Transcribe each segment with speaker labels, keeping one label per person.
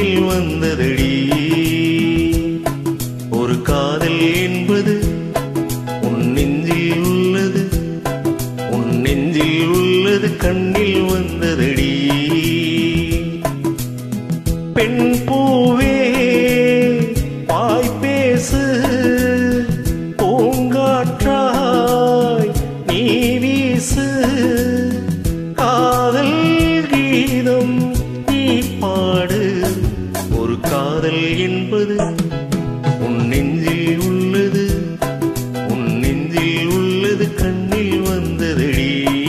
Speaker 1: கண்ணில் வந்ததடி ஒரு காதல் என்பது உன் நெஞ்சில் உள்ளது உன் நெஞ்சில் உள்ளது கண்ணில் வந்ததடி பெண் பூவே பாய் பேசு பூங்காற்றாய் நீ வீசு காதல் கீதம் நீ பாடு ஒரு காதல் என்பது உன் நெஞ்சில் உள்ளது உன் நெஞ்சில் உள்ளது கண்ணில் வந்ததடி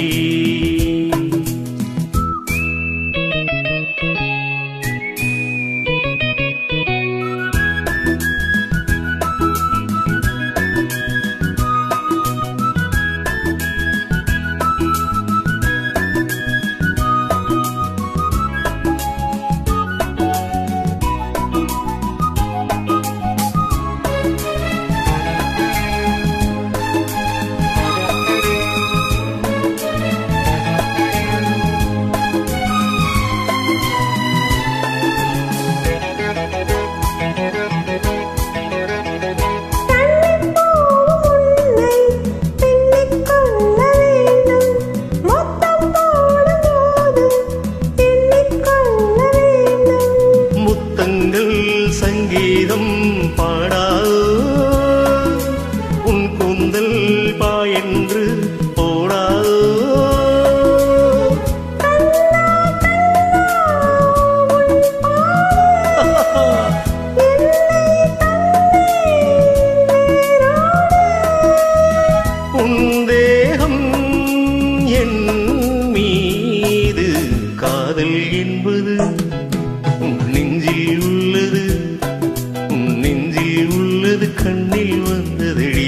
Speaker 2: உன்னை எண்ணிக் கொள்ள வேண்டும் மொத்தம் போடும்போது எண்ணிக் கொள்ள வேண்டும்
Speaker 1: முத்தங்கள் சங்கீதம் பாடாதோ உன் கூந்தல் பாயென்று போடாதோ உன் தேகம் என் மீது காதல் என்பது உன் நெஞ்சில் உள்ளது உன் நெஞ்சில் உள்ளது கண்ணில் வந்ததடி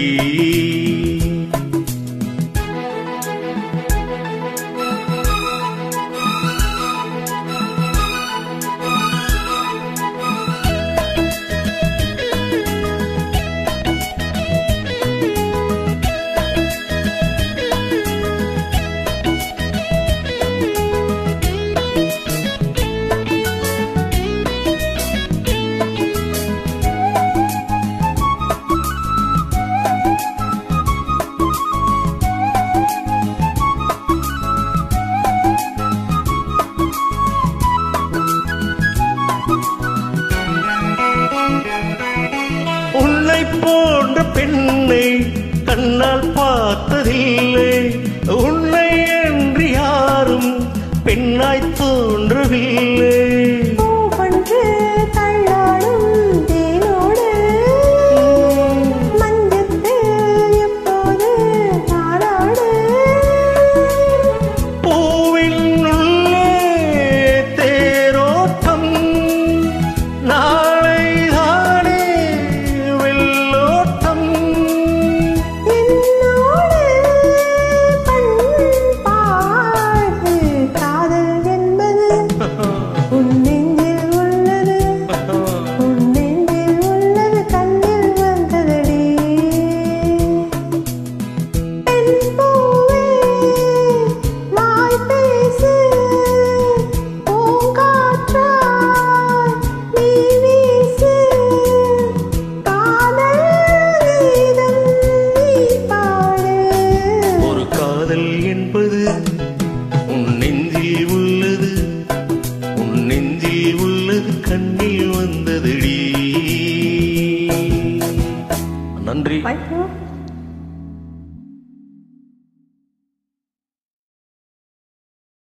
Speaker 1: உன்னை போன்ற பெண்ணை கண்ணால் பார்த்ததில்லை உன்னை என்று யாரும் பெண்ணாய் தோன்றவில்லை